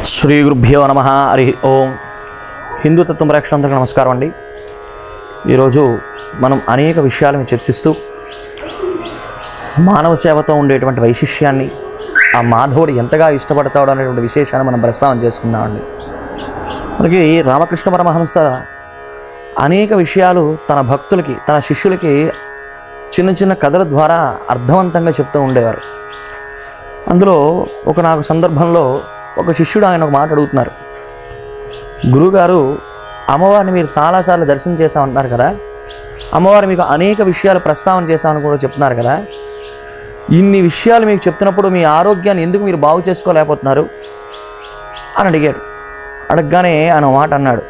శ్రీ గురుభ్యో నమ హరి ఓం హిందూ తత్వం ప్రేక్షకులందరికీ నమస్కారం అండి ఈరోజు మనం అనేక విషయాలను చర్చిస్తూ మానవ సేవతో ఉండేటువంటి వైశిష్యాన్ని ఆ మాధవుడు ఎంతగా ఇష్టపడతాడు అనేటువంటి విశేషాన్ని మనం ప్రస్తావన చేసుకున్నామండి మనకి రామకృష్ణ పరమహంస అనేక విషయాలు తన భక్తులకి తన శిష్యులకి చిన్న చిన్న కథల ద్వారా అర్థవంతంగా చెప్తూ ఉండేవారు అందులో ఒక నాకు సందర్భంలో ఒక శిష్యుడు ఆయన ఒక మాట అడుగుతున్నారు గురువుగారు అమ్మవారిని మీరు చాలాసార్లు దర్శనం చేశామంటున్నారు కదా అమ్మవారు మీకు అనేక విషయాలు ప్రస్తావన చేశామని కూడా చెప్తున్నారు కదా ఇన్ని విషయాలు మీకు చెప్తున్నప్పుడు మీ ఆరోగ్యాన్ని ఎందుకు మీరు బాగు చేసుకోలేకపోతున్నారు అని అడిగాడు అడగగానే ఆయన ఒక మాట అన్నాడు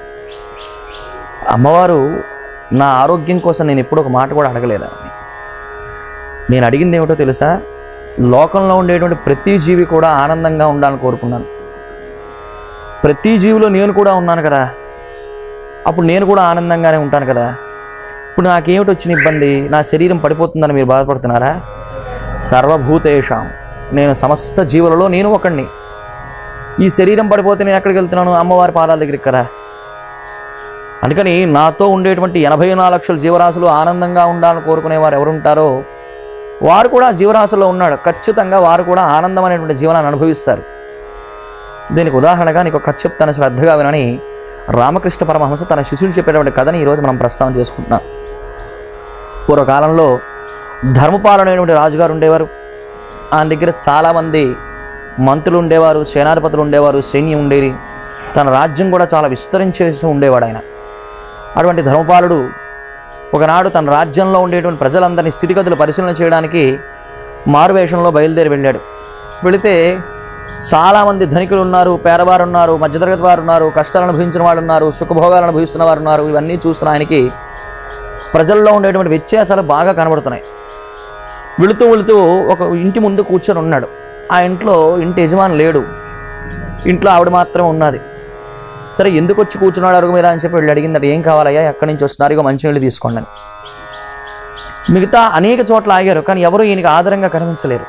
అమ్మవారు నా ఆరోగ్యం కోసం నేను ఎప్పుడు ఒక మాట కూడా అడగలేదు ఆమెని. నేను అడిగింది ఏమిటో తెలుసా లోకంలో ఉండేటువంటి ప్రతి జీవి కూడా ఆనందంగా ఉండాలని కోరుకున్నాను ప్రతి జీవిలో నేను కూడా ఉన్నాను కదా అప్పుడు నేను కూడా ఆనందంగానే ఉంటాను కదా ఇప్పుడు నాకేమిటి వచ్చిన ఇబ్బంది నా శరీరం పడిపోతుందని మీరు బాధపడుతున్నారా సర్వభూతేషాం నేను సమస్త జీవులలో నేను ఒకడిని ఈ శరీరం పడిపోతే నేను ఎక్కడికి వెళ్తున్నాను అమ్మవారి పాదాల దగ్గరికి కదా అందుకని నాతో ఉండేటువంటి ఎనభై నాలుగు లక్షల జీవరాశులు ఆనందంగా ఉండాలని కోరుకునేవారు ఎవరుంటారో వారు కూడా జీవరాశుల్లో ఉన్నాడు ఖచ్చితంగా వారు కూడా ఆనందం అనేటువంటి జీవనాన్ని అనుభవిస్తారు దీనికి ఉదాహరణగా నీకు ఒక కథ చెప్తాను శ్రద్ధగా వినని రామకృష్ణ పరమహంస తన శిష్యులు చెప్పేటువంటి కథని ఈరోజు మనం ప్రస్తావన చేసుకుంటున్నాం పూర్వకాలంలో ధర్మపాలన అనేటువంటి రాజుగారు ఉండేవారు ఆయన దగ్గర చాలామంది మంత్రులు ఉండేవారు సేనాధిపతులు ఉండేవారు సైన్యం ఉండేది తన రాజ్యం కూడా చాలా విస్తరించేసి ఉండేవాడు ఆయన అటువంటి ధర్మపాలుడు ఒకనాడు తన రాజ్యంలో ఉండేటువంటి ప్రజలందరినీ స్థితిగతులు పరిశీలన చేయడానికి మారువేషంలో బయలుదేరి వెళ్ళాడు వెళితే చాలామంది ధనికులు ఉన్నారు పేదవారు ఉన్నారు మధ్యతరగతి వారు ఉన్నారు కష్టాలు అనుభవించిన వాళ్ళు ఉన్నారు సుఖభోగాలు అనుభవిస్తున్న వారు ఉన్నారు ఇవన్నీ చూస్తున్న ఆయనకి ప్రజల్లో ఉండేటువంటి వ్యత్యాసాలు బాగా కనబడుతున్నాయి వెళుతూ వెళుతూ ఒక ఇంటి ముందు కూర్చొని ఉన్నాడు ఆ ఇంట్లో ఇంటి యజమాని లేడు ఇంట్లో ఆవిడ మాత్రమే ఉన్నది సరే ఎందుకు వచ్చి కూర్చున్నాడు అరుగు మీద అని చెప్పి వెళ్ళి అడిగిందట ఏం కావాలయ్యా ఎక్కడి నుంచి వస్తున్నారు ఇక మంచినీళ్ళు తీసుకోండి అని మిగతా అనేక చోట్ల ఆగారు కానీ ఎవరు ఈయనకి ఆధారంగా కనిపించలేరు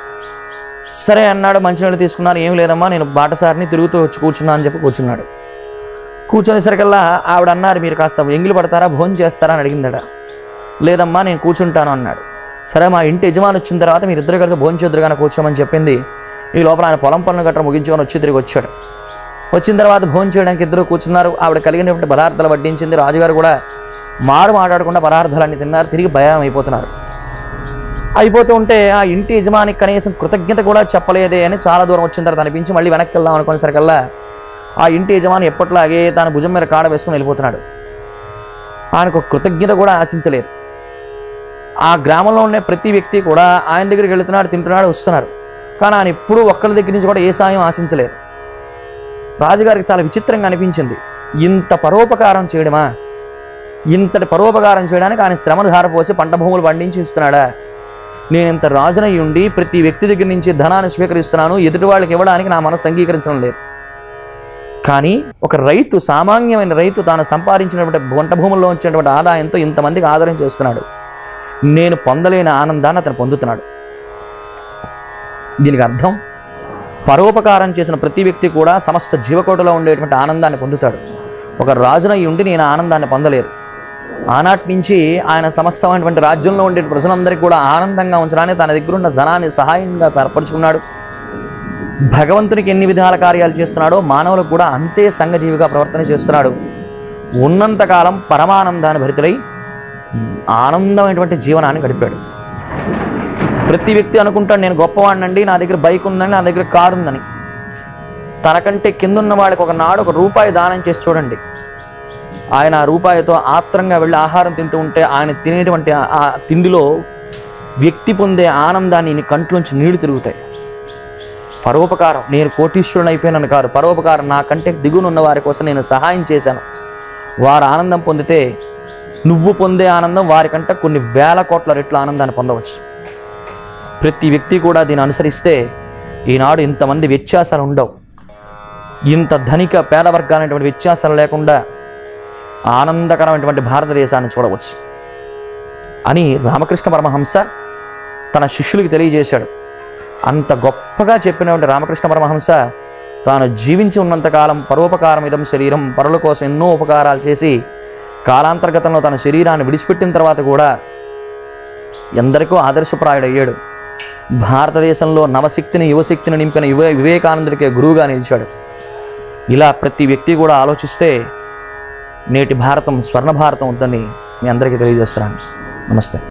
సరే అన్నాడు మంచినీళ్ళు తీసుకున్నారు ఏం లేదమ్మా నేను బాటసారిని తిరుగుతూ వచ్చి కూర్చున్నా అని చెప్పి కూర్చున్నాడు కూర్చునేసరికల్లా ఆవిడ అన్నారు మీరు కాస్త ఎంగిలి పడతారా భోజనం చేస్తారా అని అడిగిందట లేదమ్మా నేను కూర్చుంటాను అన్నాడు సరే మా ఇంటి యజమాని వచ్చిన తర్వాత మీరు ఇద్దరు కలిసి భోజనం చేద్దరు కానీ కూర్చోమని చెప్పింది ఈ లోపల ఆయన పొలం పనులు గట్రా ముగించుకొని వచ్చి తిరిగి వచ్చాడు వచ్చిన తర్వాత భోజనం చేయడానికి ఇద్దరు కూర్చున్నారు ఆవిడ కలిగినటువంటి పదార్థాలు వడ్డించింది రాజుగారు కూడా మారు మాట్లాడకుండా పదార్థాలన్నీ తిన్నారు తిరిగి భయం అయిపోతున్నారు అయిపోతూ ఉంటే ఆ ఇంటి యజమానికి కనీసం కృతజ్ఞత కూడా చెప్పలేదే అని చాలా దూరం వచ్చిన తర్వాత అనిపించి మళ్ళీ వెనక్కి వెళ్దాం అనుకునేసరికల్లా ఆ ఇంటి యజమాని ఎప్పట్లాగే తన భుజం మీద కాడ వేసుకుని వెళ్ళిపోతున్నాడు ఆయనకు ఒక కృతజ్ఞత కూడా ఆశించలేదు ఆ గ్రామంలో ఉండే ప్రతి వ్యక్తి కూడా ఆయన దగ్గరికి వెళుతున్నాడు తింటున్నాడు వస్తున్నారు కానీ ఆయన ఎప్పుడూ ఒక్కరి దగ్గర నుంచి కూడా ఏ సాయం ఆశించలేదు రాజుగారికి చాలా విచిత్రంగా అనిపించింది ఇంత పరోపకారం చేయడమా ఇంతటి పరోపకారం చేయడానికి ఆయన శ్రమను ధారపోసి పంట భూములు పండించి ఇస్తున్నాడా నేను ఇంత రాజునై ఉండి ప్రతి వ్యక్తి దగ్గర నుంచి ధనాన్ని స్వీకరిస్తున్నాను ఎదుటి వాళ్ళకి ఇవ్వడానికి నా మనసు అంగీకరించడం లేదు కానీ ఒక రైతు సామాన్యమైన రైతు తాను సంపాదించినటువంటి వంట భూముల్లో వచ్చినటువంటి ఆదాయంతో ఇంతమందికి ఆదాయం చేస్తున్నాడు నేను పొందలేని ఆనందాన్ని అతను పొందుతున్నాడు దీనికి అర్థం పరోపకారం చేసిన ప్రతి వ్యక్తి కూడా సమస్త జీవకోటిలో ఉండేటువంటి ఆనందాన్ని పొందుతాడు ఒక రాజునై ఉండి నేను ఆనందాన్ని పొందలేదు ఆనాటి నుంచి ఆయన సమస్తమైనటువంటి రాజ్యంలో ఉండే ప్రజలందరికీ కూడా ఆనందంగా ఉంచడానికి తన దగ్గర ఉన్న ధనాన్ని సహాయంగా ఏర్పరచుకున్నాడు భగవంతునికి ఎన్ని విధాల కార్యాలు చేస్తున్నాడో మానవులకు కూడా అంతే సంఘజీవిగా ప్రవర్తన చేస్తున్నాడు ఉన్నంతకాలం పరమానందాన్ని భరితులై ఆనందమైనటువంటి జీవనాన్ని గడిపాడు ప్రతి వ్యక్తి అనుకుంటాడు నేను గొప్పవాడినండి నా దగ్గర బైక్ ఉందని నా దగ్గర కారు ఉందని తనకంటే కింద ఉన్న వాళ్ళకి ఒక నాడు ఒక రూపాయి దానం చేసి చూడండి ఆయన ఆ రూపాయితో ఆత్రంగా వెళ్ళి ఆహారం తింటూ ఉంటే ఆయన తినేటువంటి ఆ- ఆ తిండిలో వ్యక్తి పొందే ఆనందాన్ని నీ కంట్లోంచి నీళ్లు తిరుగుతాయి పరోపకారం నేను కోటీశ్వరుని అయిపోయానని కాదు పరోపకారం నాకంటే దిగునున్న వారి కోసం నేను సహాయం చేశాను వారు ఆనందం పొందితే నువ్వు పొందే ఆనందం వారికంటే కొన్ని వేల కోట్ల రెట్ల ఆనందాన్ని పొందవచ్చు ప్రతి వ్యక్తి కూడా దీన్ని అనుసరిస్తే ఈనాడు ఇంతమంది వ్యత్యాసాలు ఉండవు ఇంత ధనిక పేద వర్గాలైనటువంటి వ్యత్యాసాలు లేకుండా ఆనందకరమైనటువంటి భారతదేశాన్ని చూడవచ్చు అని రామకృష్ణ పరమహంస తన శిష్యులకి తెలియజేశాడు అంత గొప్పగా చెప్పినటువంటి రామకృష్ణ పరమహంస తాను జీవించి ఉన్నంతకాలం పరోపకారం ఇదం శరీరం పరుల కోసం ఎన్నో ఉపకారాలు చేసి కాలాంతర్గతంలో తన శరీరాన్ని విడిచిపెట్టిన తర్వాత కూడా ఎందరికో ఆదర్శప్రాయుడయ్యాడు భారతదేశంలో నవశక్తిని యువశక్తిని నింపిన యువ వివేకానందుడికే గురువుగా నిలిచాడు ఇలా ప్రతి వ్యక్తి కూడా ఆలోచిస్తే నేటి భారతం స్వర్ణ భారతం ఉందని మీ అందరికీ తెలియజేస్తున్నాను నమస్తే